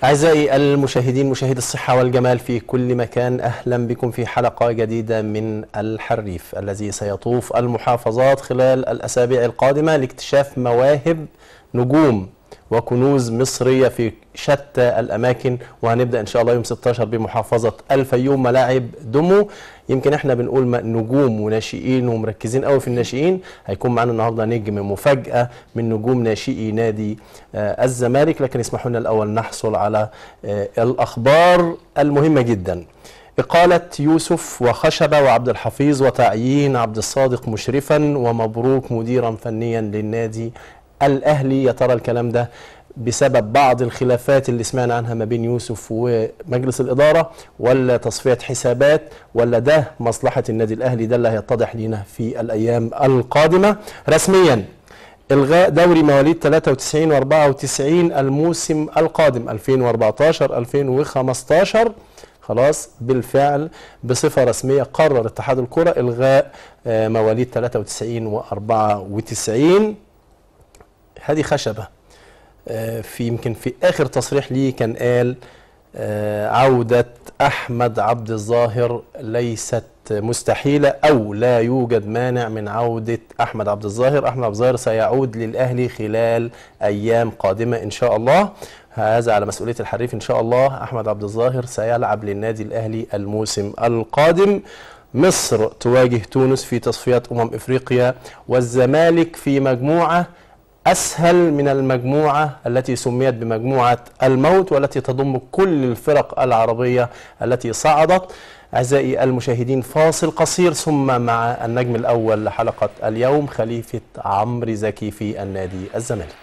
أعزائي المشاهدين مشاهدي الصحة والجمال في كل مكان أهلا بكم في حلقة جديدة من الحريف الذي سيطوف المحافظات خلال الأسابيع القادمة لاكتشاف مواهب نجوم وكنوز مصرية في شتى الأماكن وهنبدأ إن شاء الله يوم 16 بمحافظة الفيوم ملاعب دمو يمكن احنا بنقول نجوم وناشئين ومركزين قوي في الناشئين هيكون معانا النهارده نجم مفاجأة من نجوم ناشئي نادي آه الزمالك لكن اسمحوا لنا الأول نحصل على آه الأخبار المهمة جدا إقالة يوسف وخشبة وعبد الحفيظ وتعيين عبد الصادق مشرفا ومبروك مديرا فنيا للنادي الأهلي يا ترى الكلام ده بسبب بعض الخلافات اللي سمعنا عنها ما بين يوسف ومجلس الإدارة ولا تصفية حسابات ولا ده مصلحة النادي الأهلي ده اللي هيتضح لينا في الأيام القادمة رسميا إلغاء دوري مواليد 93 و 94 الموسم القادم 2014 2015 خلاص بالفعل بصفة رسمية قرر اتحاد الكرة إلغاء مواليد 93 و 94 هذه خشبة في يمكن في اخر تصريح ليه كان قال عودة احمد عبد الظاهر ليست مستحيلة او لا يوجد مانع من عودة احمد عبد الظاهر احمد عبد الظاهر سيعود للاهلي خلال ايام قادمة ان شاء الله هذا على مسؤولية الحريف ان شاء الله احمد عبد الظاهر سيلعب للنادي الاهلي الموسم القادم مصر تواجه تونس في تصفيات امم افريقيا والزمالك في مجموعه أسهل من المجموعة التي سميت بمجموعة الموت والتي تضم كل الفرق العربية التي صعدت أعزائي المشاهدين فاصل قصير ثم مع النجم الأول لحلقة اليوم خليفة عمرو زكي في النادي الزمالك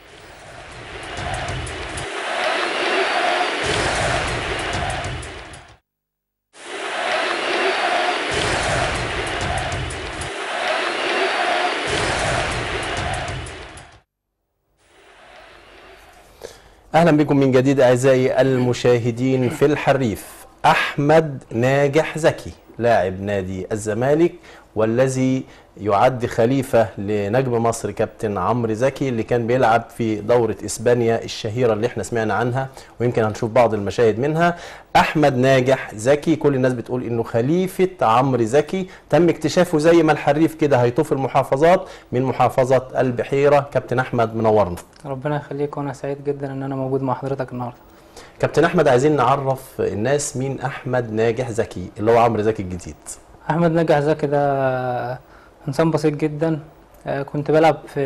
اهلا بكم من جديد اعزائي المشاهدين في الحريف احمد ناجح زكي لاعب نادي الزمالك والذي يعد خليفه لنجم مصر كابتن عمرو زكي اللي كان بيلعب في دوره اسبانيا الشهيره اللي احنا سمعنا عنها ويمكن هنشوف بعض المشاهد منها احمد ناجح زكي كل الناس بتقول انه خليفه عمرو زكي تم اكتشافه زي ما الحريف كده هيطوف المحافظات من محافظه البحيره كابتن احمد منورنا ربنا يخليك وانا سعيد جدا ان انا موجود مع حضرتك النهارده كابتن احمد عايزين نعرف الناس مين احمد ناجح زكي اللي هو عمرو زكي الجديد احمد ناجح زكي ده انسان بسيط جدا كنت بلعب في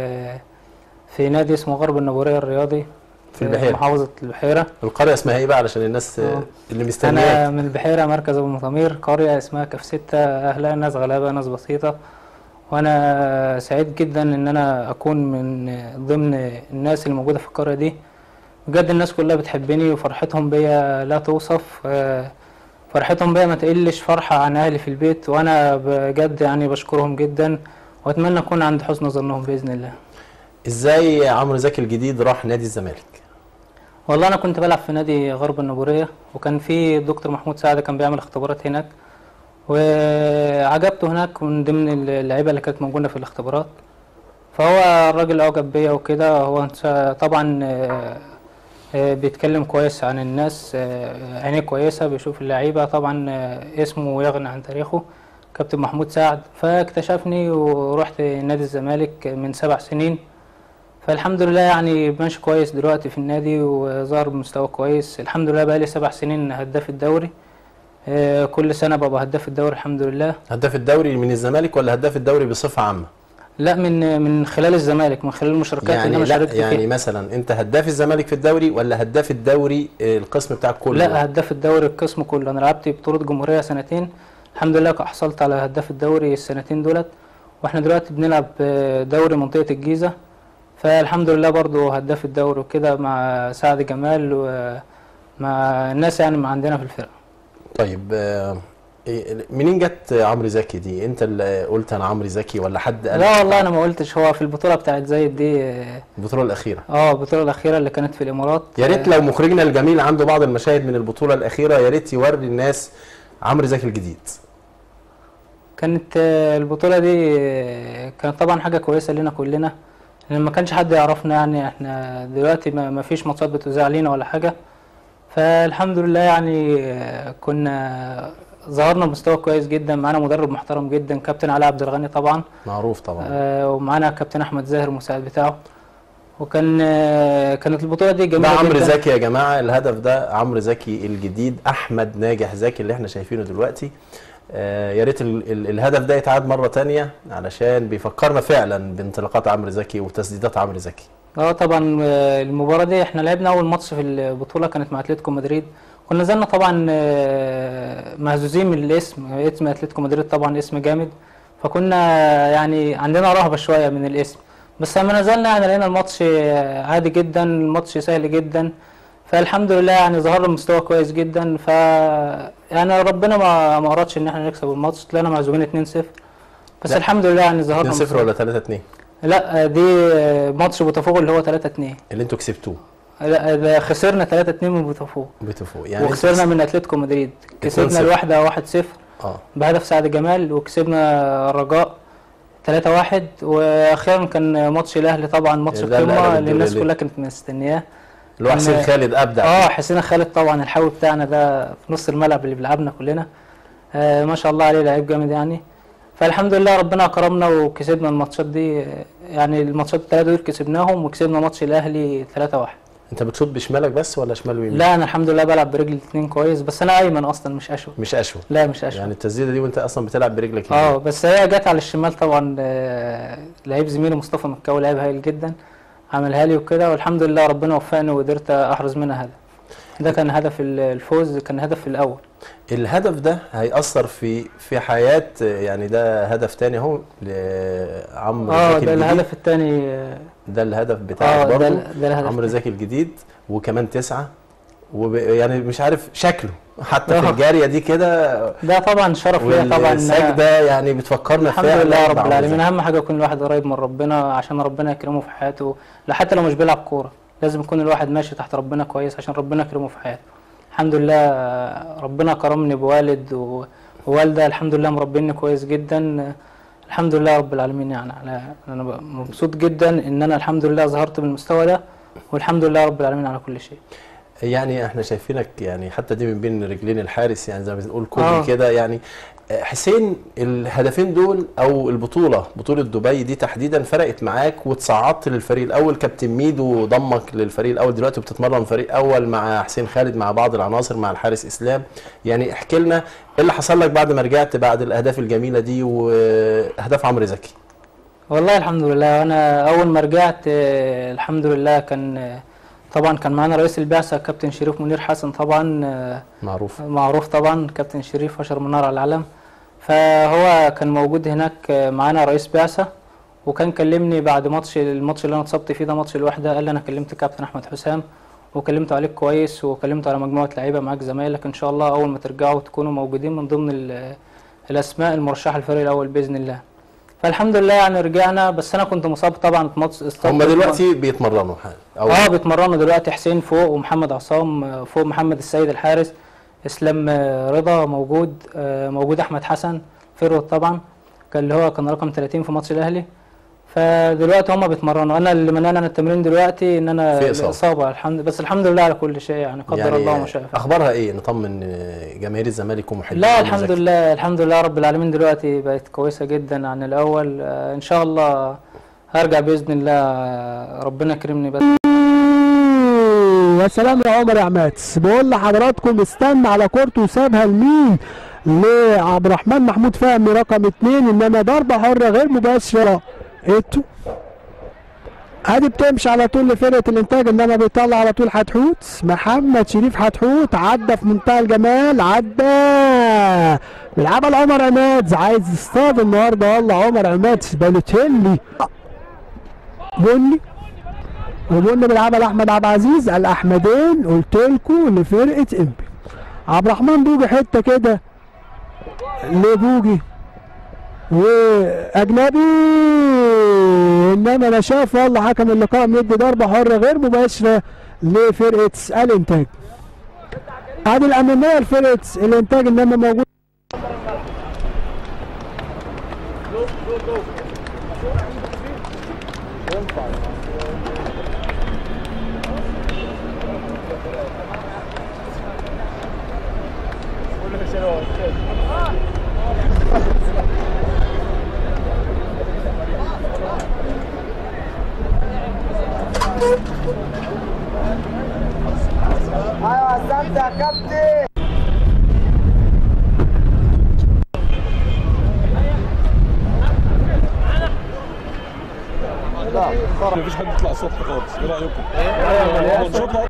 في نادي اسمه غرب النبوريه الرياضي في البحيره محافظه البحيره القريه اسمها ايه بقى علشان الناس أوه. اللي مستنياك انا من البحيره مركز ابو مطامير قريه اسمها كف ستة اهلها ناس غلابه ناس بسيطه وانا سعيد جدا ان انا اكون من ضمن الناس اللي موجوده في القريه دي بجد الناس كلها بتحبني وفرحتهم بيا لا توصف فرحتهم بيا ما تقلش فرحة عن أهلي في البيت وأنا بجد يعني بشكرهم جدا وأتمنى أكون عند حسن ظنهم بإذن الله إزاي عمرو زكي الجديد راح نادي الزمالك؟ والله أنا كنت بلعب في نادي غرب النبورية وكان في الدكتور محمود سعد كان بيعمل اختبارات هناك وعجبته هناك من ضمن اللعيبة اللي كانت موجودة في الاختبارات فهو الراجل أعجب بيا وكده هو طبعا بيتكلم كويس عن الناس عينيه كويسة بيشوف اللعيبة طبعا اسمه يغني عن تاريخه كابتن محمود سعد فاكتشفني ورحت نادي الزمالك من سبع سنين فالحمد لله يعني ماشي كويس دلوقتي في النادي وظهر بمستوى كويس الحمد لله بقالي سبع سنين هداف الدوري كل سنة ببقى هداف الدوري الحمد لله هداف الدوري من الزمالك ولا هداف الدوري بصفة عامة؟ لا من من خلال الزمالك من خلال المشاركات يعني اللي انا لا شاركت يعني فيها مثلا انت هداف الزمالك في الدوري ولا هداف الدوري القسم بتاعك كله؟ لا هداف الدوري القسم كله انا لعبت بطولة جمهورية سنتين الحمد لله حصلت على هداف الدوري السنتين دولت واحنا دلوقتي بنلعب دوري منطقة الجيزة فالحمد لله برضو هداف الدوري وكده مع سعد جمال ومع الناس يعني ما عندنا في الفرقة طيب آه، إيه- منين جت عمرو زكي دي؟ انت اللي قلت انا عمرو زكي ولا حد قال لا والله انا ما قلتش هو في البطولة بتاعت زايد دي البطولة الأخيرة اه البطولة الأخيرة اللي كانت في الإمارات يا ريت لو مخرجنا الجميل عنده بعض المشاهد من البطولة الأخيرة يا ريت يوري الناس عمرو زكي الجديد كانت آه، البطولة دي آه، كانت طبعا حاجة كويسة لنا كلنا لان ما كانش حد يعرفنا يعني احنا دلوقتي ما ما فيش ماتشات بتذاع لينا ولا حاجه فالحمد لله يعني آه، كنا ظهرنا بمستوى كويس جدا معانا مدرب محترم جدا كابتن علي عبد الغني طبعا معروف طبعا آه، ومعانا كابتن احمد زاهر المساعد بتاعه وكان آه، كانت البطوله دي ده جميله عمرو جدا زكي يا جماعه الهدف ده عمرو زكي الجديد احمد ناجح زكي اللي احنا شايفينه دلوقتي آه يا ريت ال- ال- الهدف ده يتعاد مره تانية علشان بيفكرنا فعلا بانطلاقات عمرو زكي وتسديدات عمرو زكي اه طبعا آه، المباراة دي احنا لعبنا أول ماتش في البطولة كانت مع أتلتيكو مدريد كنا نزلنا طبعا آه، مهزوزين من الاسم اسم أتلتيكو مدريد طبعا اسم جامد فكنا يعني عندنا رهبة شوية من الاسم بس لما نزلنا يعني لقينا الماتش آه، عادي جدا الماتش سهل جدا فالحمد لله يعني ظهر مستوى كويس جدا ف يعني ربنا ما ما أرادش إن احنا نكسب الماتش طلعنا مهزومين 2-0 بس لا. الحمد لله يعني ظهرنا 2-0 مستوى. ولا 3-2 لا دي ماتش بوتافوغو اللي هو 3 2 اللي انتوا كسبتوه لا ده خسرنا 3 2 من بوتافوغو بتفوق يعني وخسرنا من اتلتيكو مدريد كسبنا 2-0. الواحده 1 0 اه بهدف سعد جمال وكسبنا الرجاء 3 1 واخيرا كان ماتش الاهلي طبعا ماتش ده اللي القمه قلب اللي الناس الدوري كلها كانت مستنياه اللي هو حسين إن- خالد ابدع اه حسين خالد طبعا الحاوي بتاعنا ده في نص الملعب اللي بيلعبنا كلنا آه ما شاء الله عليه لعيب جامد يعني فالحمد لله ربنا كرمنا وكسبنا الماتشات دي آه، يعني الماتشات الثلاثه دول كسبناهم وكسبنا ماتش الاهلي 3 1 انت بتشوط بشمالك بس ولا شمال ويمين لا انا الحمد لله بلعب برجلي الاثنين كويس بس انا ايمن اصلا مش اشول مش اشول لا مش اشول يعني التسديده دي وانت اصلا بتلعب برجلك اه اليمين. بس هي جت على الشمال طبعا آه، لعيب زميلي مصطفى مكاوي لعيب هايل جدا عملها لي وكده والحمد لله ربنا وفقني وقدرت احرز منها هدف ده كان هدف ال- الفوز كان هدف الاول الهدف ده هيأثر في في حياة يعني ده هدف تاني اهو لعمرو اه زكي ده الجديد الهدف الثاني ده الهدف بتاعك اه ده برضه ال- ده الهدف عمرو التاني. زكي الجديد وكمان تسعة وب... يعني مش عارف شكله حتى في آه. الجارية دي كده ده طبعا شرف ليا طبعا والسجدة يعني بتفكرنا الحمد فعلا لله رب بعمرو العالمين زكي. اهم حاجه يكون الواحد قريب من ربنا عشان ربنا يكرمه في حياته لا حتى لو مش بيلعب كوره لازم يكون الواحد ماشي تحت ربنا كويس عشان ربنا يكرمه في حياته الحمد لله آه، ربنا كرمني بوالد و- ووالده الحمد لله مربيني كويس جدا آه، الحمد لله رب العالمين يعني على انا ب- مبسوط جدا ان انا الحمد لله ظهرت بالمستوى ده والحمد لله رب العالمين على كل شيء يعني احنا شايفينك يعني حتى دي من بين رجلين الحارس يعني زي ما بنقول كوبري آه. كده يعني آه، حسين الهدفين دول او البطوله بطوله دبي دي تحديدا فرقت معاك وتصعدت للفريق الاول كابتن ميدو ضمك للفريق الاول دلوقتي بتتمرن فريق اول مع حسين خالد مع بعض العناصر مع الحارس اسلام يعني احكي لنا ايه اللي حصل لك بعد ما رجعت بعد الاهداف الجميله دي واهداف عمرو زكي والله الحمد لله انا اول ما رجعت آه، الحمد لله كان آه، طبعا كان معانا رئيس البعثه كابتن شريف منير حسن طبعا آه، معروف معروف طبعا كابتن شريف اشهر منار على العالم فهو كان موجود هناك آه، معانا رئيس بعثه وكان كلمني بعد ماتش الماتش اللي انا اتصبت فيه ده ماتش الوحده قال لي انا كلمت كابتن احمد حسام وكلمته عليك كويس وكلمته على مجموعه لعيبه معاك زمايلك ان شاء الله اول ما ترجعوا تكونوا موجودين من ضمن ال- الاسماء المرشحه للفريق الاول باذن الله فالحمد لله يعني رجعنا بس انا كنت مصاب طبعا في ماتش هم دلوقتي بيتمرنوا حال او اه بيتمرنوا دلوقتي حسين فوق ومحمد عصام آه، فوق محمد السيد الحارس اسلام آه، رضا موجود آه، موجود احمد حسن فيرود طبعا كان اللي هو كان رقم 30 في ماتش الاهلي فدلوقتي هم بيتمرنوا انا اللي منعني عن التمرين دلوقتي ان انا في إصابة. الاصابه الحمد بس الحمد لله على كل شيء يعني قدر الله ما شاء فعل اخبارها ايه نطمن آه، جماهير الزمالك ومحبين لا عمرو الحمد زكي. لله الحمد لله رب العالمين دلوقتي بقت كويسه جدا عن الاول آه، ان شاء الله هرجع باذن الله آه، ربنا يكرمني بس يا سلام يا عمر يا عماد بقول لحضراتكم استنى على كورته وسابها لمين لعبد الرحمن محمود فهمي رقم اتنين انما ضربه حره غير مباشره ايتو ادي بتمشي على طول لفرقه الانتاج انما بيطلع على طول حتحوت محمد شريف حتحوت عدى في منتهى الجمال عدى بيلعبها لعمر عماد عايز يصطاد النهارده والله عمر عماد بالوتيلي بني وبني بيلعبها لاحمد عبد العزيز الاحمدين قلت لكم لفرقه امبي عبد الرحمن بوجي حته كده لبوجي واجنبي انما انا شايف والله حكم اللقاء مدي ضربه حره غير مباشره لفرقه الانتاج ادي الاماميه لفرقه الانتاج انما موجود ايوه اسامتي يا كابتن مفيش حد يطلع السطح خالص ايه رايكم؟ ايوه نشوط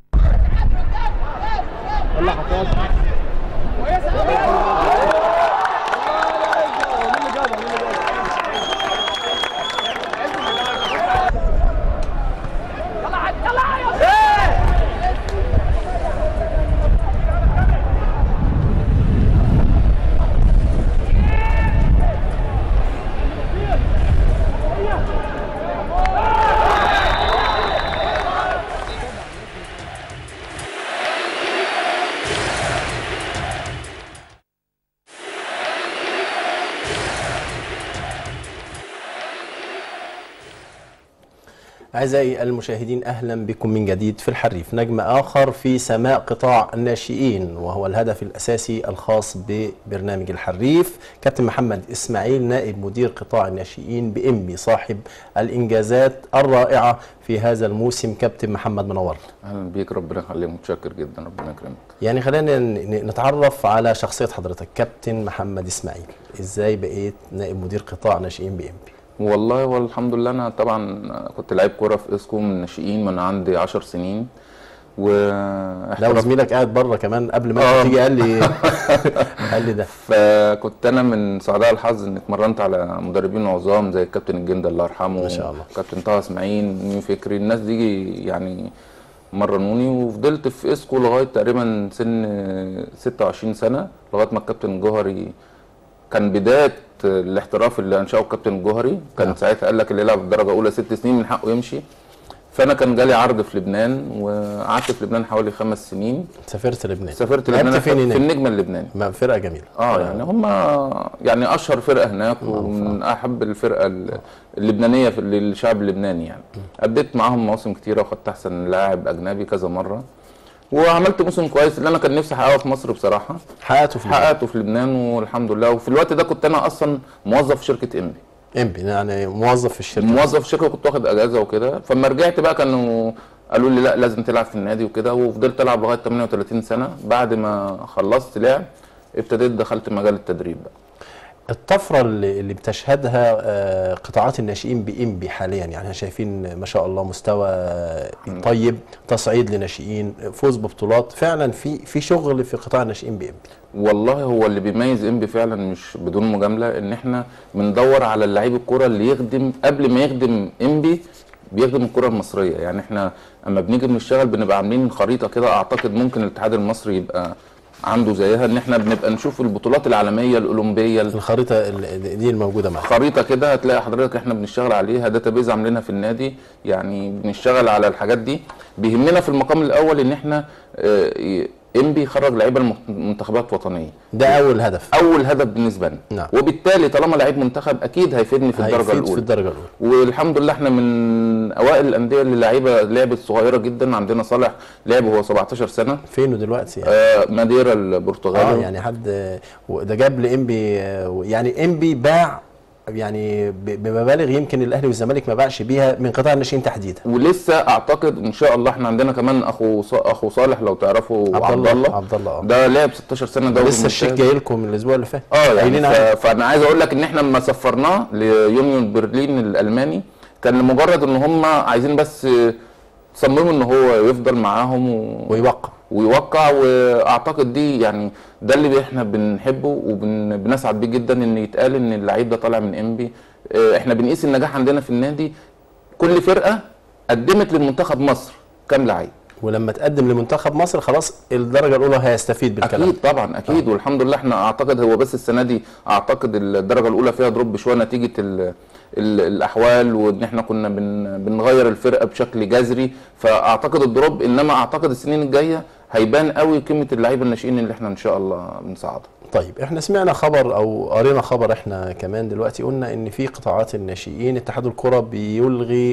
أعزائي المشاهدين أهلا بكم من جديد في الحريف نجم آخر في سماء قطاع الناشئين وهو الهدف الأساسي الخاص ببرنامج الحريف كابتن محمد إسماعيل نائب مدير قطاع الناشئين بإمبي صاحب الإنجازات الرائعة في هذا الموسم كابتن محمد منور اهلا بيك ربنا يخليك متشكر جدا ربنا يكرمك يعني خلينا ن- نتعرف على شخصية حضرتك كابتن محمد إسماعيل إزاي بقيت نائب مدير قطاع ناشئين بإمبي والله والحمد لله انا طبعا كنت لعيب كوره في اسكو من الناشئين من عندي 10 سنين و لا وزميلك قاعد بره كمان قبل ما آه. أنت تيجي قال لي قال لي ده فكنت انا من سعداء الحظ اني اتمرنت على مدربين عظام زي الكابتن الجندة الله يرحمه ما شاء الله. كابتن طه اسماعيل مين فكري الناس دي يعني مرنوني وفضلت في اسكو لغايه تقريبا سن 26 سنه لغايه ما الكابتن الجوهري كان بدايه الاحتراف اللي انشاه الكابتن الجوهري كان نعم. ساعتها قال لك اللي يلعب الدرجه الاولى ست سنين من حقه يمشي فانا كان جالي عرض في لبنان وقعدت في لبنان حوالي خمس سنين سافرت لبنان سافرت لعبت لبنان فين في هناك؟ النجم اللبناني ما فرقة جميلة اه يعني هم يعني اشهر فرقه هناك ومن احب الفرقه ال- اللبنانيه في للشعب اللبناني يعني اديت معاهم مواسم كتيره وخدت احسن لاعب اجنبي كذا مره وعملت موسم كويس اللي انا كان نفسي احققه في مصر بصراحه حققته في لبنان حققته في لبنان والحمد لله وفي الوقت ده كنت انا اصلا موظف في شركه امبي امبي يعني موظف في الشركة موظف في الشركه كنت واخد اجازه وكده فلما رجعت بقى كانوا قالوا لي لا لازم تلعب في النادي وكده وفضلت العب لغايه 38 سنه بعد ما خلصت لعب ابتديت دخلت مجال التدريب بقى الطفرة اللي, اللي بتشهدها آه، قطاعات الناشئين بإمبي حاليا يعني احنا شايفين ما شاء الله مستوى طيب تصعيد لناشئين فوز ببطولات فعلا في في شغل في قطاع الناشئين بإمبي والله هو اللي بيميز انبي فعلا مش بدون مجامله ان احنا بندور على اللعيب الكوره اللي يخدم قبل ما يخدم انبي بيخدم الكره المصريه يعني احنا اما بنيجي بنشتغل بنبقى عاملين خريطه كده اعتقد ممكن الاتحاد المصري يبقى عنده زيها ان احنا بنبقى نشوف البطولات العالميه الاولمبيه الخريطة ال- دي الموجودة معاك خريطه كده هتلاقي حضرتك احنا بنشتغل عليها داتابيز عاملينها في النادي يعني بنشتغل على الحاجات دي بيهمنا في المقام الاول ان احنا انبي يخرج لعيبه المنتخبات وطنيه ده أول هدف اول هدف بالنسبه لنا نعم. وبالتالي طالما لعيب منتخب اكيد هيفيدني في الدرجه هيفيد في الاولى الدرجة الأولى والحمد لله احنا من اوائل الانديه اللي لعيبه لعبت صغيره جدا عندنا صالح لعب هو 17 سنه فينه دلوقتي يعني آه ماديرا اه البرتغالي يعني حد ده جاب لإمبي آه، يعني إمبي باع يعني ب- بمبالغ يمكن الأهلي والزمالك ما باعش بيها من قطاع الناشئين تحديدا ولسه اعتقد ان شاء الله احنا عندنا كمان اخو ص- اخو صالح لو تعرفوا عبد عبد الله الله عبد الله اه ده لعب 16 سنه دوري لسه الشيك ممتاز. جاي لكم من الاسبوع اللي فات اه يعني قايلين ف... عليه. فانا عايز اقول لك ان احنا لما سفرناه ليونيون برلين الالماني كان لمجرد ان هم عايزين بس صمموا ان هو يفضل معاهم و... ويوقع ويوقع واعتقد دي يعني ده اللي احنا بنحبه وبنسعد بيه جدا ان يتقال ان اللعيب ده طالع من انبي اه، احنا بنقيس النجاح عندنا في النادي كل فرقه قدمت للمنتخب مصر كام لعيب ولما تقدم لمنتخب مصر خلاص الدرجه الاولى هيستفيد بالكلام اكيد طبعا اكيد والحمد لله احنا اعتقد هو بس السنه دي اعتقد الدرجه الاولى فيها دروب شويه نتيجه ال ال الاحوال وان احنا كنا بن بنغير الفرقه بشكل جذري فاعتقد الدروب انما اعتقد السنين الجايه هيبان قوي قيمه اللعيبه الناشئين اللي احنا ان شاء الله بنصعدها طيب احنا سمعنا خبر او قرينا خبر احنا كمان دلوقتي قلنا ان في قطاعات الناشئين اتحاد الكره بيلغي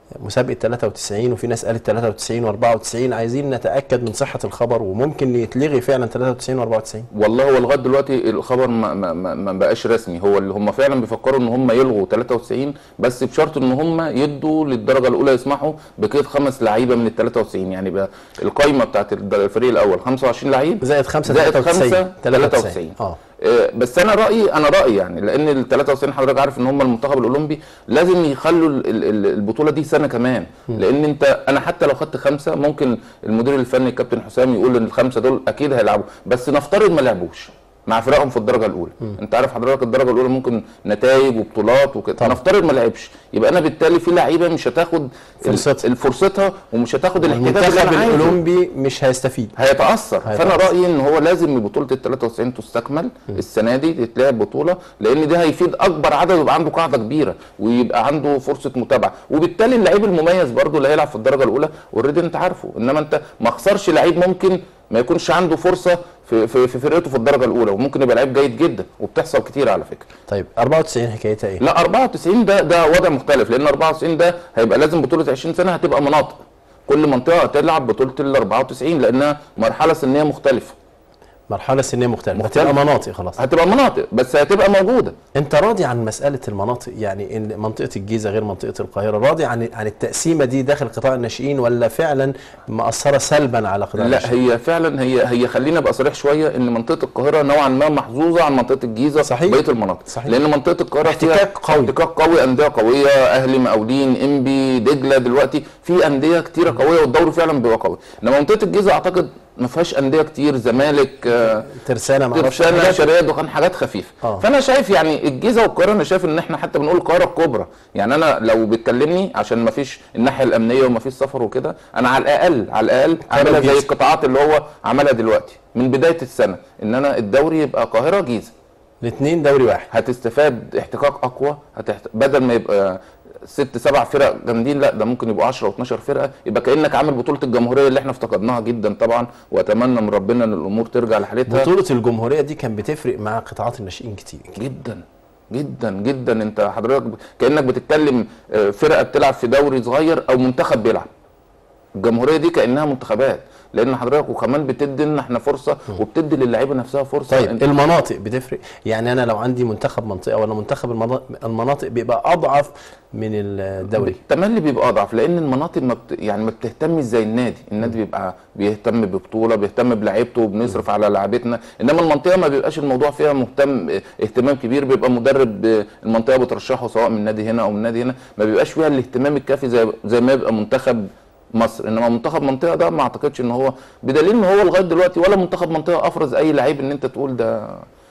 مسابقه 93 وفي ناس قالت 93 و94 عايزين نتاكد من صحه الخبر وممكن يتلغي فعلا 93 و94 والله هو لغايه دلوقتي الخبر ما, ما, ما, ما بقاش رسمي هو اللي هم فعلا بيفكروا ان هم يلغوا 93 بس بشرط ان هم يدوا للدرجه الاولى يسمحوا بقيد خمس لعيبه من ال 93 يعني بقى القايمه بتاعت الفريق الاول 25 لعيب زائد 5 زائد 93 خمسة 93 اه آه، بس انا رايي انا رايي يعني لان ال 93 حضرتك عارف ان هم المنتخب الاولمبي لازم يخلوا ال- ال- ال- البطوله دي سنه كمان لان انت انا حتى لو خدت خمسه ممكن المدير الفني الكابتن حسام يقول ان الخمسه دول اكيد هيلعبوا بس نفترض ما لعبوش مع فرقهم في الدرجه الاولى انت عارف حضرتك الدرجه الاولى ممكن نتائج وبطولات وكده طبعا. نفترض ما لعبش يبقى انا بالتالي في لعيبه مش هتاخد فرصتها. ال- فرصتها ومش هتاخد الاحتياجات اللي المنتخب انا عايزه الاولمبي مش هيستفيد هيتاثر فانا هيتأثر. رايي ان هو لازم بطوله ال 93 تستكمل السنه دي تتلعب بطوله لان ده هيفيد اكبر عدد ويبقى عنده قاعده كبيره ويبقى عنده فرصه متابعه وبالتالي اللعيب المميز برضو اللي هيلعب في الدرجه الاولى اوريدي انت عارفه انما انت ما خسرش لعيب ممكن ما يكونش عنده فرصه في في, في فرقته في الدرجه الاولى وممكن يبقى لعيب جيد جدا وبتحصل كتير على فكره طيب 94 حكايتها ايه؟ لا 94 ده ده وضع مختلف لان 94 ده هيبقى لازم بطوله 20 سنه هتبقى مناطق كل منطقه هتلعب بطوله ال 94 لانها مرحله سنيه مختلفه مرحله سنيه مختلفه مختلفة. هتبقى مناطق خلاص هتبقى مناطق بس هتبقى موجوده انت راضي عن مساله المناطق يعني ان منطقه الجيزه غير منطقه القاهره راضي عن عن التقسيمه دي داخل قطاع الناشئين ولا فعلا مأثره سلبا على قطاع لا الناشئين هي فعلا هي هي خلينا ابقى صريح شويه ان منطقه القاهره نوعا ما محظوظه عن منطقه الجيزه صحيح. بقيه المناطق صحيح. لان منطقه القاهره فيها احتكاك قوي. احتكاك قوي انديه قويه اهلي مقاولين انبي دجله دلوقتي في انديه كتيره قويه والدوري فعلا بيبقى قوي انما منطقه الجيزه اعتقد ما فيهاش انديه كتير زمالك آه، ترسانه ما اعرفش ترسانة حاجات. شرقية دخان حاجات خفيفه آه. فانا شايف يعني الجيزه والقاهره انا شايف ان احنا حتى بنقول القاهره الكبرى يعني انا لو بتكلمني عشان ما فيش الناحيه الامنيه وما فيش سفر وكده انا على الاقل على الاقل اعملها زي الجيزة. القطاعات اللي هو عملها دلوقتي من بدايه السنه ان انا الدوري يبقى قاهره جيزه الاثنين دوري واحد هتستفاد احتكاك اقوى هتحت... بدل ما يبقى ست سبع فرق جامدين لا ده ممكن يبقوا 10 و12 فرقه يبقى كانك عامل بطوله الجمهوريه اللي احنا افتقدناها جدا طبعا واتمنى من ربنا ان الامور ترجع لحالتها بطوله الجمهوريه دي كان بتفرق مع قطاعات الناشئين كتير جدا جدا جدا انت حضرتك ب- كانك بتتكلم آه، فرقه بتلعب في دوري صغير او منتخب بيلعب الجمهوريه دي كانها منتخبات لان حضرتك وكمان بتدي لنا احنا فرصه وبتدي للعيبه نفسها فرصه طيب انت المناطق بتفرق يعني انا لو عندي منتخب منطقه ولا منتخب المنا- المناطق بيبقى اضعف من الدوري التملي بيبقى اضعف لان المناطق ما بت... يعني ما بتهتمش زي النادي النادي بيبقى بيهتم ببطوله بيهتم بلعيبته وبنصرف على لعيبتنا انما المنطقه ما بيبقاش الموضوع فيها مهتم اهتمام كبير بيبقى مدرب المنطقه بترشحه سواء من نادي هنا او من نادي هنا ما بيبقاش فيها الاهتمام الكافي زي زي ما يبقى منتخب مصر انما منتخب منطقه ده ما اعتقدش ان هو بدليل ان هو لغايه دلوقتي ولا منتخب منطقه افرز اي لعيب ان انت تقول ده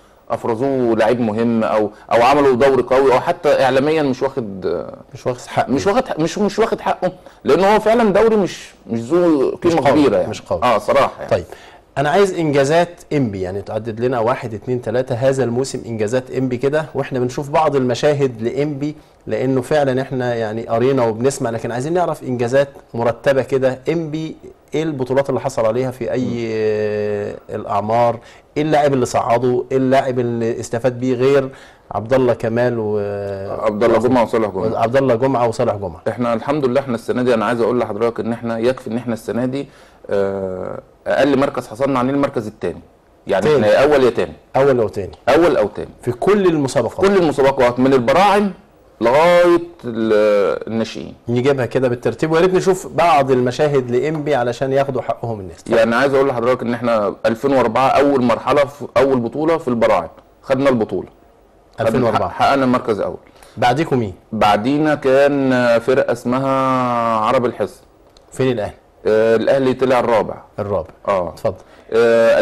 افرزوه لعيب مهم او او عملوا دوري قوي او حتى اعلاميا مش واخد مش واخد حق مش واخد مش مش واخد حقه لان هو فعلا دوري مش مش ذو قيمه قوي، كبيره يعني مش قوي. اه صراحه يعني. طيب انا عايز انجازات انبي يعني تعدد لنا واحد اتنين تلاته هذا الموسم انجازات انبي كده واحنا بنشوف بعض المشاهد لانبي لانه فعلا احنا يعني قرينا وبنسمع لكن عايزين نعرف انجازات مرتبه كده انبي ايه البطولات اللي حصل عليها في اي آه، الاعمار ايه اللاعب اللي صعده ايه اللاعب اللي استفاد بيه غير عبد الله كمال و عبد الله جمعه وصالح جمعه عبد الله جمعه وصالح جمعه احنا الحمد لله احنا السنه دي انا عايز اقول لحضرتك ان احنا يكفي ان احنا السنه دي آه، اقل مركز حصلنا عليه المركز الثاني يعني تاني. احنا يا اول يا تاني اول او تاني اول او تاني في كل المسابقات كل المسابقات من البراعم لغايه ال- الناشئين نجيبها كده بالترتيب ويا ريت نشوف بعض المشاهد لانبي علشان ياخدوا حقهم الناس يعني عايز اقول لحضرتك ان احنا 2004 اول مرحله في اول بطوله في البراعم خدنا البطوله خدنا- 2004 حققنا المركز الاول بعديكم مين بعدينا كان فرقه اسمها عرب الحصن فين الاهلي آه، الاهلي طلع الرابع الرابع اه اتفضل آه،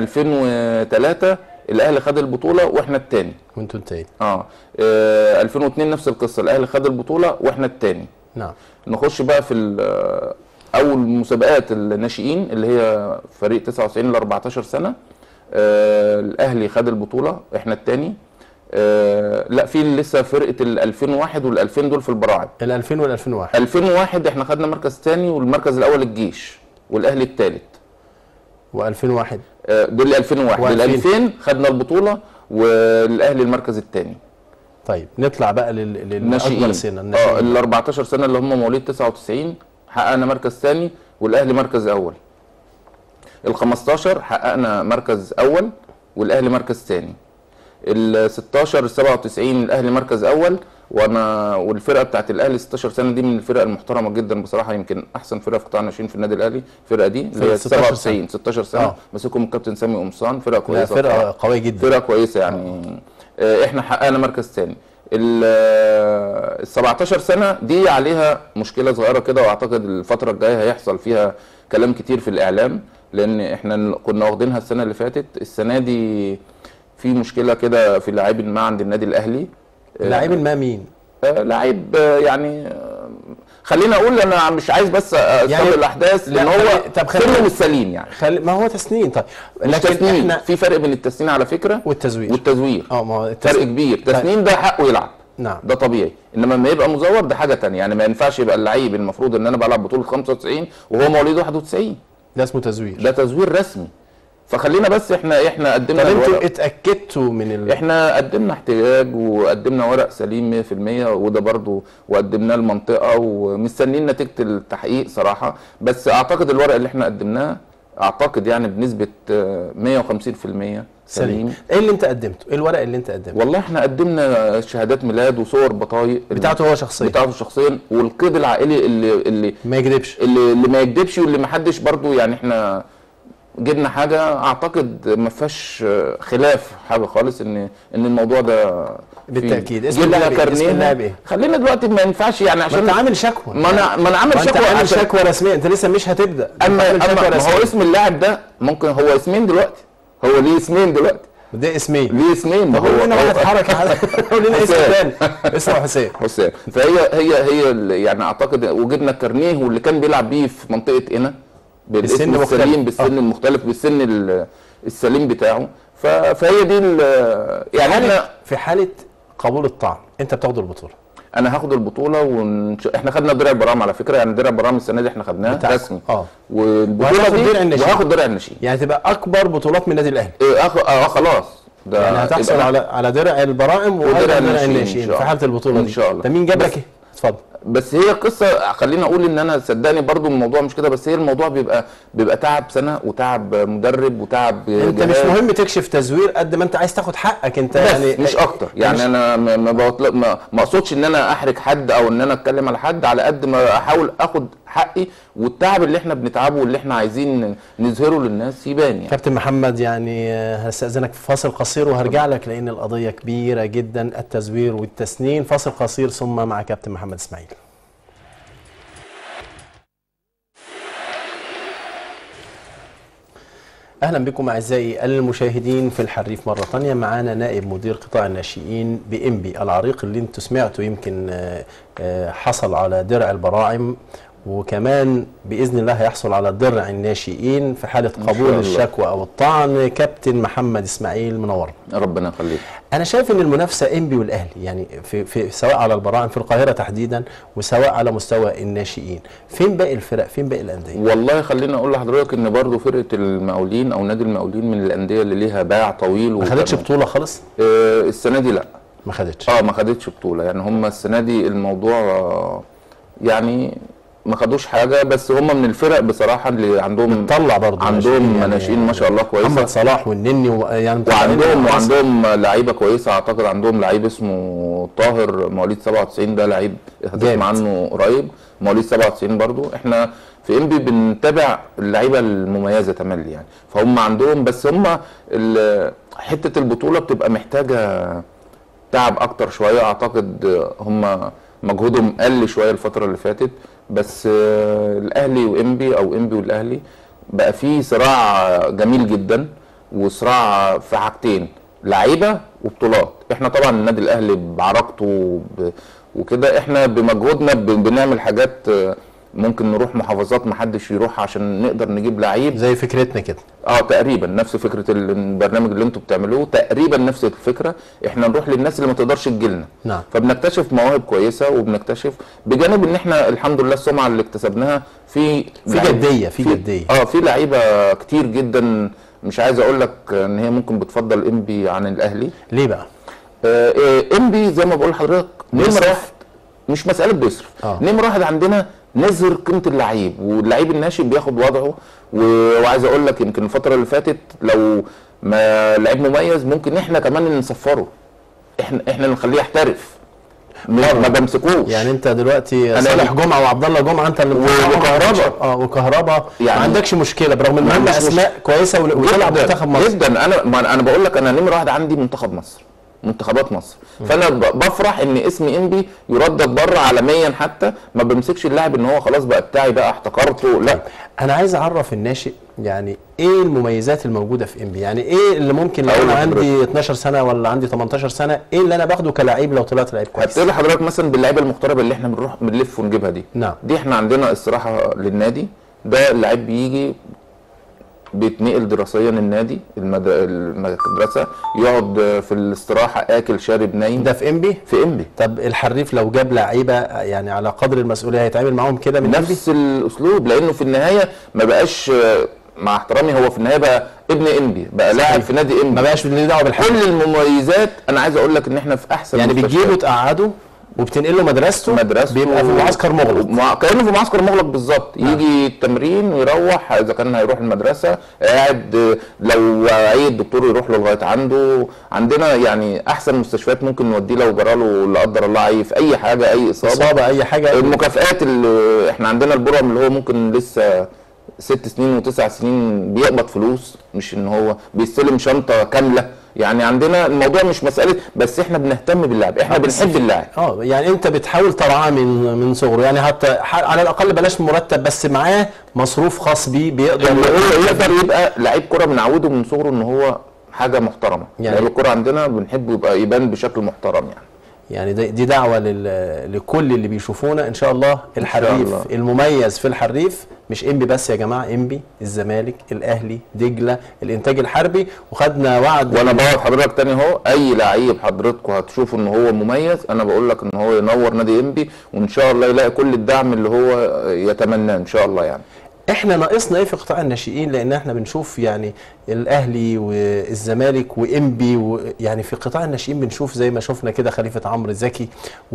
2003 الاهلي خد البطوله واحنا الثاني وانتوا التاني اه آه، 2002 نفس القصه الاهلي خد البطوله واحنا الثاني نعم نخش بقى في ال- آه، اول مسابقات الناشئين اللي هي فريق 99 ل 14 سنه آه، الاهلي خد البطوله احنا الثاني آه، لا في لسه فرقه ال 2001 وال 2000 دول في البراعم ال 2000 وال 2001 2001 احنا خدنا مركز ثاني والمركز الاول الجيش والاهلي الثالث و2001 دول 2001 دول و2000. 2000 خدنا البطوله والاهلي المركز الثاني طيب نطلع بقى لل- للاكبر الناشئين سنا اه الناشئين ال 14 سنه اللي هم مواليد 99 حققنا مركز ثاني والاهلي مركز اول ال 15 حققنا مركز اول والاهلي مركز ثاني ال 16 97 الاهلي مركز اول وانا والفرقه بتاعت الاهلي 16 سنه دي من الفرق المحترمه جدا بصراحه يمكن احسن فرقه في قطاع الناشئين في النادي الاهلي الفرقه دي اللي هي 16 97 16 سنه آه. ماسكهم الكابتن سامي قمصان فرقه لا كويسه فرقه بصراحة. قويه جدا فرقه كويسه يعني آه، احنا حققنا مركز ثاني ال 17 سنه دي عليها مشكله صغيره كده واعتقد الفتره الجايه هيحصل فيها كلام كتير في الاعلام لان احنا كنا واخدينها السنه اللي فاتت السنه دي في مشكله كده في لاعب ما عند النادي الاهلي آه، لاعب ما مين آه، لعيب آه، يعني آه، خلينا اقول انا مش عايز بس استغل يعني- الاحداث لا، لان هو خلي- طب خلينا- سنه مش سليم يعني خلي ما هو تسنين طيب مش لكن تسنين احنا في فرق بين التسنين على فكره والتزوير والتزوير اه ما هو فرق التسنين كبير تسنين ده حقه يلعب نعم ده طبيعي انما لما يبقى مزور ده حاجه تانية يعني ما ينفعش يبقى اللعيب المفروض ان انا بلعب بطوله 95 وهو مواليد 91 ده اسمه تزوير ده تزوير رسمي فخلينا بس احنا احنا قدمنا طب انتوا الورق. اتاكدتوا من ال... احنا قدمنا احتجاج وقدمنا ورق سليم 100% وده برضو وقدمناه المنطقه ومستنيين نتيجه التحقيق صراحه بس اعتقد الورق اللي احنا قدمناه اعتقد يعني بنسبه آه، 150% سليم سليم ايه اللي انت قدمته ايه الورق اللي انت قدمته والله احنا قدمنا شهادات ميلاد وصور بطايق بتاعته هو شخصيا بتاعته شخصيا والقيد العائلي اللي اللي ما يكذبش اللي, اللي ما يكذبش واللي ما حدش برضو يعني احنا جبنا حاجه اعتقد ما فيهاش خلاف حاجه خالص ان ان الموضوع ده فيه. بالتأكيد. اسم جبنا اللاعب إيه؟ اسم كارنيه. اللاعب إيه؟ خلينا دلوقتي ما ينفعش يعني ما عشان انت عامل شكوى ما انا ما انا عامل ما انت شكوى عامل عشان شكوى رسميه انت لسه مش هتبدا اما عامل اما شكوى ما هو رسمية. اسم اللاعب ده ممكن هو اسمين دلوقتي هو ليه اسمين دلوقتي ده اسمين ليه اسمين ما طب قول لنا واحد هو حركه على قول لنا اسم حسام. تاني اسمه حسين حسام فهي هي هي ال- يعني اعتقد وجبنا الكارنيه واللي كان بيلعب بيه في منطقه هنا بالاسم بالسن مختلف. السليم بالسن المختلف بالسن ال- السليم بتاعه ف- فهي دي ال- يعني احنا في حاله قبول الطعن انت بتاخد البطوله انا هاخد البطوله ونش... احنا خدنا درع البرام على فكره يعني درع البرام السنه دي احنا خدناه بتاعكم. رسمي اه والبطوله وهتاخد دي درع الناشئين. وهاخد درع الناشئين يعني تبقى اكبر بطولات من النادي الاهلي إيه أخ... اه خلاص ده يعني هتحصل يبقى على على درع البراعم ودرع وهذا درع الناشئين إن الناشئين شاء في حاله الله. البطوله إن دي شاء الله. ده مين جاب بس- لك ايه؟ اتفضل بس هي قصه خليني اقول ان انا صدقني برضو الموضوع مش كده بس هي الموضوع بيبقى بيبقى تعب سنه وتعب مدرب وتعب انت مش جهاز. مهم تكشف تزوير قد ما انت عايز تاخد حقك انت بس يعني مش اكتر يعني مش- انا ما ما, بطلب ما ما اقصدش ان انا احرج حد او ان انا اتكلم على حد على قد ما احاول اخد حقي والتعب اللي احنا بنتعبه واللي احنا عايزين نظهره للناس يبان يعني كابتن محمد يعني آه، هستأذنك في فاصل قصير وهرجع لك لأن القضية كبيرة جدا التزوير والتسنين فاصل قصير ثم مع كابتن محمد إسماعيل اهلا بكم اعزائي المشاهدين في الحريف مره ثانيه معانا نائب مدير قطاع الناشئين بانبي العريق اللي انتم سمعتوا يمكن آه، آه، حصل على درع البراعم وكمان باذن الله هيحصل على درع الناشئين في حاله شاء قبول الله. الشكوى او الطعن كابتن محمد اسماعيل منور ربنا يخليك انا شايف ان المنافسه انبي والاهلي يعني في, في سواء على البراعم في القاهره تحديدا وسواء على مستوى الناشئين فين باقي الفرق فين باقي الانديه والله خليني اقول لحضرتك ان برضو فرقه المقاولين او نادي المقاولين من الانديه اللي ليها باع طويل ما خدتش وكان- بطوله خالص آه، السنه دي لا ما خدتش اه ما خدتش بطوله يعني هم السنه دي الموضوع آه، يعني ما خدوش حاجه بس هم من الفرق بصراحه اللي عندهم طلع برضه عندهم ناشئين ما شاء الله كويسه محمد صلاح والنني و... يعني مطلعين وعندهم ناس. وعندهم لعيبه كويسه اعتقد عندهم لعيب اسمه طاهر مواليد 97 ده لعيب جامد. هتسمع عنه قريب مواليد 97 برضو احنا في انبي بنتابع اللعيبه المميزه تملي يعني فهم عندهم بس هم ال- حته البطوله بتبقى محتاجه تعب اكتر شويه اعتقد هم مجهودهم قل شويه الفتره اللي فاتت بس آه، الاهلي وانبي او انبي والاهلي بقى في صراع جميل جدا وصراع في حاجتين لعيبه وبطولات احنا طبعا النادي الاهلي بعراقته ب- وكده احنا بمجهودنا ب- بنعمل حاجات آه، ممكن نروح محافظات محدش يروح عشان نقدر نجيب لعيب زي فكرتنا كده اه تقريبا نفس فكره ال- البرنامج اللي انتوا بتعملوه تقريبا نفس الفكره احنا نروح للناس اللي ما تقدرش تجيلنا نعم فبنكتشف مواهب كويسه وبنكتشف بجانب ان احنا الحمد لله السمعه اللي اكتسبناها في في لعيبة- جدية، في جدية. اه في لعيبه كتير جدا مش عايز اقول لك ان هي ممكن بتفضل انبي عن الاهلي ليه بقى آه، آه، انبي زي ما بقول لحضرتك نمره بيصرف. واحد مش مساله بيصرف آه. نمره واحد عندنا نظهر قيمه اللعيب واللعيب الناشئ بياخد وضعه و- وعايز اقول لك يمكن الفتره اللي فاتت لو ما لعيب مميز ممكن احنا كمان اللي نصفره احنا احنا اللي نخليه يحترف ما ما بمسكوش يعني انت دلوقتي أنا صالح اللي- جمعه وعبد الله جمعه انت اللي بتطلعهم. وكهربا. اه وكهربا يعني يعني- ما عندكش مشكله برغم ان ما هم عنديش اسماء كويسه ول- وتلعب جداً- منتخب مصر جدا انا ما انا بقول لك انا نمره واحد عندي منتخب مصر منتخبات مصر فانا ب- بفرح ان اسم انبي يردد بره عالميا حتى ما بمسكش اللاعب ان هو خلاص بقى بتاعي بقى احتكرته لا انا عايز اعرف الناشئ يعني ايه المميزات الموجوده في انبي يعني ايه اللي ممكن لو أقول انا لحضرتك. عندي 12 سنه ولا عندي 18 سنه ايه اللي انا باخده كلاعب لو طلعت لعيب كويس هتقول لحضرتك مثلا باللعيبه المغتربه اللي احنا بنروح بنلف ونجيبها دي نعم. دي احنا عندنا استراحه للنادي ده اللعيب بيجي بيتنقل دراسيا النادي المد... المدرسه يقعد في الاستراحه اكل شارب نايم ده في انبي في انبي طب الحريف لو جاب لعيبه يعني على قدر المسؤوليه هيتعامل معاهم كده من انبي نفس الاسلوب لانه في النهايه ما بقاش آه، مع احترامي هو في النهايه بقى ابن انبي بقى لاعب في نادي ما انبي بقاش ليه دعوه بالحريف كل المميزات انا عايز اقول لك ان احنا في احسن يعني مستشفيات. بتجيبه تقعده وبتنقل له مدرسته مدرسته بيبقى في معسكر مغلق مع... كانه في معسكر مغلق بالظبط يجي التمرين ويروح اذا كان هيروح المدرسه قاعد آه، لو اي الدكتور يروح له لغايه عنده عندنا يعني احسن مستشفيات ممكن نوديه لو جراله لا قدر الله اي في اي حاجه اي اصابه اصابه اي حاجه المكافآت اللي احنا عندنا البرم اللي هو ممكن لسه ست سنين وتسع سنين بيقبض فلوس مش ان هو بيستلم شنطه كامله يعني عندنا الموضوع مش مساله بس احنا بنهتم باللاعب احنا بس بنحب اللاعب اه يعني انت بتحاول ترعاه من من صغره يعني حتى ح- على الاقل بلاش مرتب بس معاه مصروف خاص بيه بيقدر اللي هو يقدر يبقى لعيب كره بنعوده من صغره ان هو حاجه محترمه يعني- يعني لعيب الكره عندنا بنحبه يبقى يبان بشكل محترم يعني يعني دي, دي دعوه لل... لكل اللي بيشوفونا ان شاء الله الحريف الله. المميز في الحريف مش انبي بس يا جماعه انبي الزمالك الاهلي دجله الانتاج الحربي وخدنا وعد وانا بقول حضرتك تاني اهو اي لعيب حضراتكم هتشوفوا ان هو مميز انا بقول لك ان هو ينور نادي انبي وان شاء الله يلاقي كل الدعم اللي هو يتمناه ان شاء الله يعني احنا ناقصنا ايه في قطاع الناشئين لان احنا بنشوف يعني الاهلي والزمالك وانبي ويعني في قطاع الناشئين بنشوف زي ما شفنا كده خليفه عمرو زكي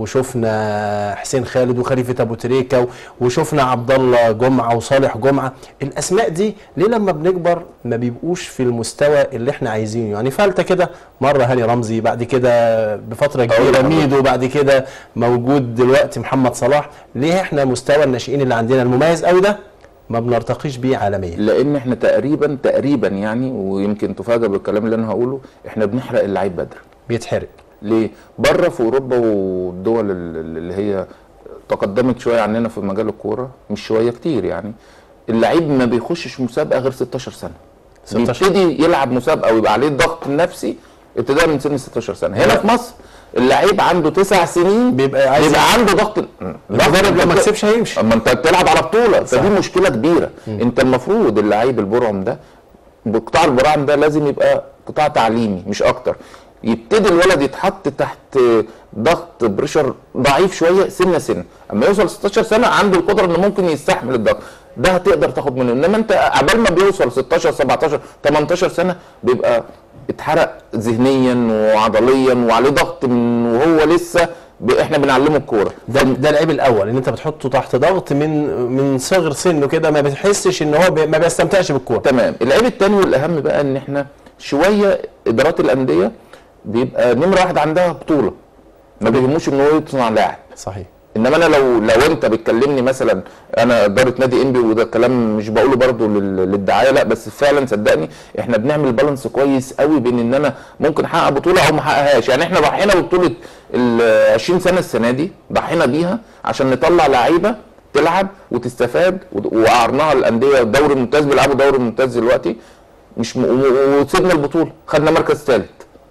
وشفنا حسين خالد وخليفه ابو تريكه وشفنا عبد الله جمعه وصالح جمعه الاسماء دي ليه لما بنكبر ما بيبقوش في المستوى اللي احنا عايزينه يعني فلتة كده مره هاني رمزي بعد كده بفتره كبيره حضرتك. ميدو بعد كده موجود دلوقتي محمد صلاح ليه احنا مستوى الناشئين اللي عندنا المميز قوي ده ما بنرتقيش بيه عالميا لان احنا تقريبا تقريبا يعني ويمكن تفاجئ بالكلام اللي انا هقوله احنا بنحرق اللعيب بدري بيتحرق ليه بره في اوروبا والدول ال- اللي هي تقدمت شويه عننا في مجال الكوره مش شويه كتير يعني اللعيب ما بيخشش مسابقه غير 16 سنه 16 بيبتدي يلعب مسابقه ويبقى عليه الضغط النفسي ابتداء من سن 16 سنه هنا في مصر اللعيب عنده تسع سنين بيبقى عايز بيبقى عنده ضغط المدرب لو ما كسبش هيمشي اما انت بتلعب على بطوله صح. فدي مشكله كبيره انت المفروض اللعيب البرعم ده بقطاع البراعم ده لازم يبقى قطاع تعليمي مش اكتر يبتدي الولد يتحط تحت ضغط بريشر ضعيف شويه سنه سنه اما يوصل 16 سنه عنده القدره انه ممكن يستحمل الضغط ده هتقدر تاخد منه انما انت عبال ما بيوصل 16 17 18 سنه بيبقى اتحرق ذهنيا وعضليا وعليه ضغط من وهو لسه ب- احنا بنعلمه الكوره ده ده العيب الاول ان انت بتحطه تحت ضغط من من صغر سنه كده ما بتحسش ان هو بي ما بيستمتعش بالكوره تمام العيب التاني والاهم بقى ان احنا شويه ادارات الانديه بيبقى نمره واحد عندها بطوله ما بيهموش ان هو يصنع لاعب صحيح انما انا لو لو انت بتكلمني مثلا انا اداره نادي انبي وده كلام مش بقوله برضو لل- للدعايه لا بس فعلا صدقني احنا بنعمل بالانس كويس قوي بين ان انا ممكن احقق بطوله او ما احققهاش يعني احنا ضحينا ببطوله ال 20 سنه السنه دي ضحينا بيها عشان نطلع لعيبه تلعب وتستفاد و- وقعرناها الانديه الدوري الممتاز بيلعبوا دوري ممتاز دلوقتي مش م... و- وسيبنا البطوله خدنا مركز ثالث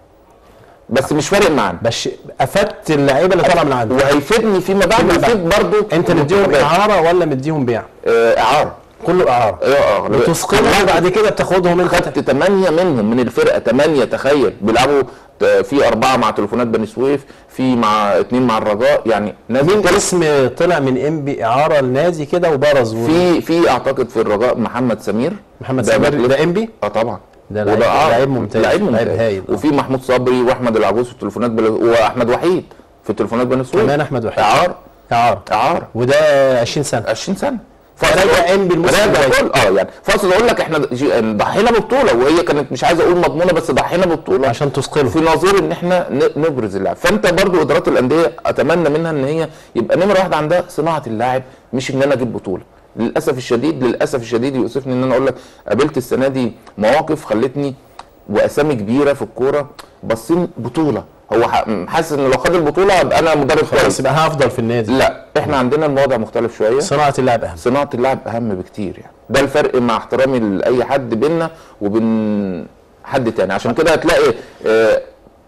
بس مش فارق معانا بس افدت اللعيبه اللي طالعه من عندك وهيفيدني فيما بعد فيما بعد. ويفيد برضه انت مديهم اعاره ولا مديهم بيع آه، اعاره كله اعاره اه اه وتثقلهم وبعد كده بتاخدهم انت خدت ثمانية منهم من الفرقة ثمانية تخيل بيلعبوا ت- في أربعة مع تليفونات بني سويف في مع اتنين مع الرجاء يعني ناس مين بتلعب. اسم طلع من انبي اعاره لنادي كده وبرز و- في في أعتقد في الرجاء محمد سمير محمد ده سمير مخلف. ده انبي اه طبعا ده لعيب- وده آه، لعيب ممتاز، لعيب لعيب ممتاز هايل. وفي محمود صبري واحمد العجوز في التليفونات بل... واحمد وحيد في التليفونات بني سويف كمان احمد وحيد اعار اعاره اعار وده 20 سنه 20 سنه راجع إنبي الموسم راجع الجاي. كل اه يعني فاقصد اقول لك احنا جي- ضحينا ببطوله وهي كانت مش عايز اقول مضمونه بس ضحينا ببطوله عشان تثقله في نظير ان احنا ن- نبرز اللاعب فانت برضو ادارات الانديه اتمنى منها ان هي يبقى نمره واحده عندها صناعه اللاعب مش ان انا اجيب بطوله للاسف الشديد للاسف الشديد يؤسفني ان انا اقول لك قابلت السنه دي مواقف خلتني واسامي كبيره في الكوره باصين بطوله هو ح- حاسس ان لو خد البطوله ابقى انا مدرب خلاص كويس يبقى هفضل في النادي لا احنا عندنا الوضع مختلف شويه صناعه اللاعب اهم صناعه اللاعب اهم بكتير يعني ده الفرق مع احترامي لاي حد بينا وبين حد تاني عشان كده هتلاقي آه،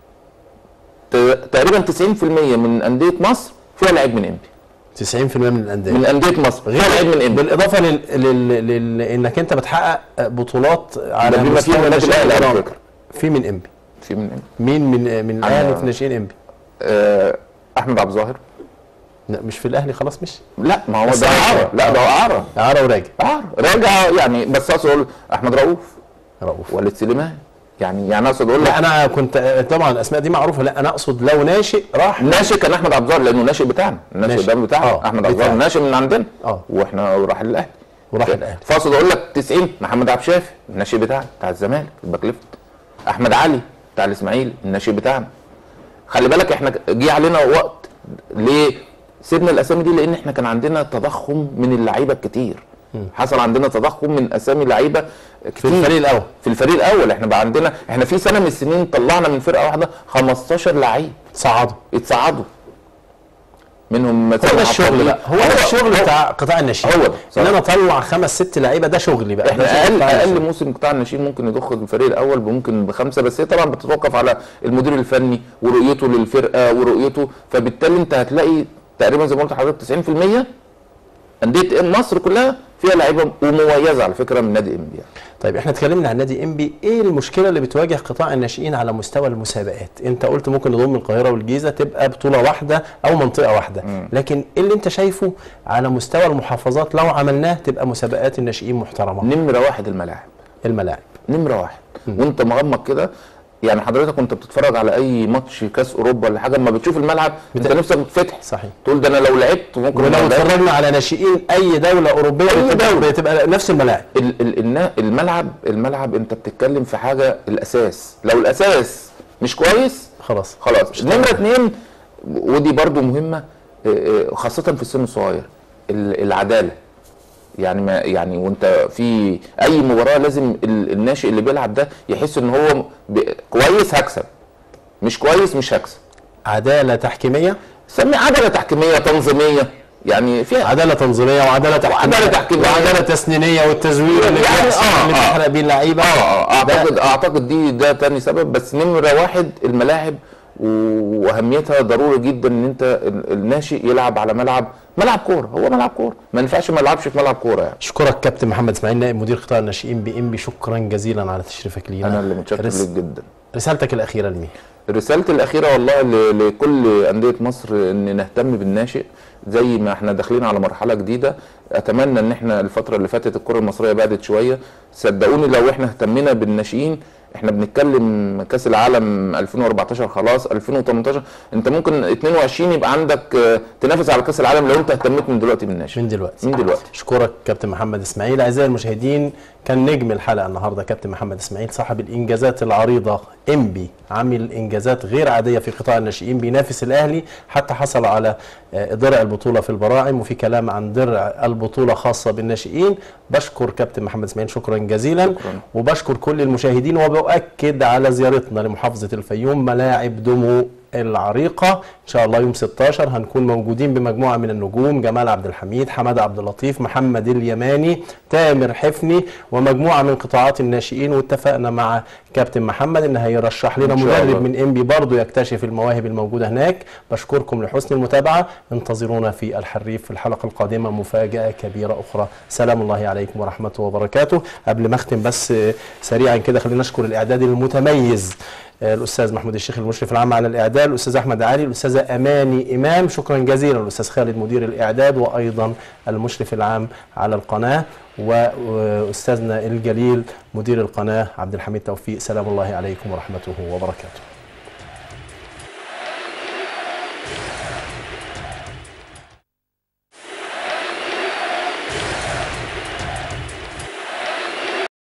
ت- تقريبا 90% من انديه مصر فيها لعيب من انبي 90% من الانديه من انديه مصر فيها لعيب من انبي بالاضافه لل... لل... لل... انك انت بتحقق بطولات على ده بما فيه مستوى النادي الناشئين الاهلي على الكرام. فكره في من انبي في من انبي مين من من الاهلي في ناشئين انبي آه، احمد عبد الظاهر لا مش في الاهلي خلاص مش لا ما هو بس ده عارف. اعاره لا ده هو اعاره اعاره وراجع اعاره راجع يعني بس اقصد اقول احمد رؤوف رؤوف وليد سليمان يعني يعني اقصد اقول لك لا انا كنت طبعا الاسماء دي معروفه لا انا اقصد لو ناشئ راح ناشئ كان احمد عبد الظاهر لانه ناشئ بتاعنا الناشئ ناشئ. ده بتاعنا آه، احمد عبد الظاهر بتاعنا. ناشئ من عندنا اه واحنا راح الاهلي وراح الاهلي فاقصد اقول لك 90 محمد عبد الشافي الناشئ بتاعنا بتاع الزمالك الباك ليفت احمد علي بتاع الاسماعيلي الناشئ بتاعنا خلي بالك احنا جه علينا وقت ليه سيبنا الاسامي دي لان احنا كان عندنا تضخم من اللعيبه الكتير حصل عندنا تضخم من اسامي لعيبه في كتير الفريق الاول في الفريق الاول احنا بقى عندنا احنا في سنه من السنين طلعنا من فرقه واحده 15 لعيب صعدوا اتصعدوا منهم هو ده الشغل بقى هو ده الشغل بتاع قطاع الناشئين هو ده، ان صراحة. انا اطلع خمس ست لعيبه ده شغلي بقى احنا ده شغل اقل قطاع اقل الناشئين. موسم قطاع الناشئين ممكن يضخ الفريق الاول ممكن بخمسه بس هي طبعا بتتوقف على المدير الفني ورؤيته للفرقه ورؤيته فبالتالي انت هتلاقي تقريبا زي ما قلت لحضرتك 90% انديه مصر كلها فيها لعيبه ومميزه على فكره من نادي انبي يعني. طيب احنا اتكلمنا عن نادي انبي ايه المشكله اللي بتواجه قطاع الناشئين على مستوى المسابقات انت قلت ممكن نضم القاهره والجيزه تبقى بطوله واحده او منطقه واحده لكن ايه اللي انت شايفه على مستوى المحافظات لو عملناه تبقى مسابقات الناشئين محترمه نمره واحد الملاعب الملاعب نمره واحد وانت مغمض كده يعني حضرتك كنت بتتفرج على اي ماتش كاس اوروبا ولا حاجه اما بتشوف الملعب انت بت- نفسك بتفتح صحيح تقول ده انا لو لعبت ممكن ولو ما ألعبش. اتفرجنا على ناشئين اي دوله اوروبيه أي بتبقى, دولة. بتبقى نفس الملاعب ال- ال- النا- الملعب الملعب انت بتتكلم في حاجه الاساس لو الاساس مش كويس خلاص خلاص نمره اتنين ودي برضو مهمه اه، اه، خاصه في السن الصغير ال- العداله يعني ما يعني وانت في اي مباراه لازم ال- الناشئ اللي بيلعب ده يحس ان هو ب- كويس هكسب مش كويس مش هكسب عداله تحكيميه سمي عدله تحكيميه تنظيميه يعني فيها عداله تنظيميه وعداله تحكيميه وعدالة تحكيمية. وعداله تسنينيه والتزوير اللي يعني بيحصل آه، اللي آه. بيحرق بيه اللعيبه اه اه ده- اعتقد اعتقد دي ده تاني سبب بس نمره واحد الملاعب و- واهميتها ضروري جدا ان انت ال- الناشئ يلعب على ملعب ملعب كوره هو ملعب كوره ما ينفعش ما يلعبش في ملعب كوره يعني اشكرك كابتن محمد اسماعيل نائب مدير قطاع الناشئين بانبي شكرا جزيلا على تشريفك لينا انا اللي متشكر رس- ليك جدا رسالتك الاخيره لمين رسالتي الاخيره والله ل- لكل انديه مصر ان نهتم بالناشئ زي ما احنا داخلين على مرحله جديده اتمنى ان احنا الفتره اللي فاتت الكره المصريه بعدت شويه صدقوني لو احنا اهتمينا بالناشئين احنا بنتكلم كاس العالم 2014 خلاص 2018 انت ممكن 22 يبقى عندك آه، تنافس على كاس العالم لو انت اهتميت من دلوقتي بالناشئ من دلوقتي من دلوقتي اشكرك كابتن محمد اسماعيل اعزائي المشاهدين كان نجم الحلقه النهارده كابتن محمد اسماعيل صاحب الانجازات العريضه انبي عامل انجازات غير عاديه في قطاع الناشئين بينافس الاهلي حتى حصل على آه، درع البطوله في البراعم وفي كلام عن درع البطوله خاصه بالناشئين بشكر كابتن محمد اسماعيل شكرا جزيلا شكراً. وبشكر كل المشاهدين وبؤكد على زيارتنا لمحافظه الفيوم ملاعب دمو العريقة إن شاء الله يوم 16 هنكون موجودين بمجموعة من النجوم جمال عبد الحميد حماد عبد اللطيف محمد اليماني تامر حفني ومجموعة من قطاعات الناشئين واتفقنا مع كابتن محمد إن هيرشح لنا إن شاء مدرب الله. من إنبي برضه يكتشف المواهب الموجودة هناك بشكركم لحسن المتابعة انتظرونا في الحريف في الحلقة القادمة مفاجأة كبيرة أخرى سلام الله عليكم ورحمة وبركاته قبل ما أختم بس آه، سريعا كده خلينا نشكر الإعداد المتميز آه، الأستاذ محمود الشيخ المشرف العام على الإعداد ابدال الاستاذ احمد علي الاستاذه اماني امام شكرا جزيلا الاستاذ خالد مدير الاعداد وايضا المشرف العام على القناه واستاذنا الجليل مدير القناه عبد الحميد توفيق سلام الله عليكم ورحمته وبركاته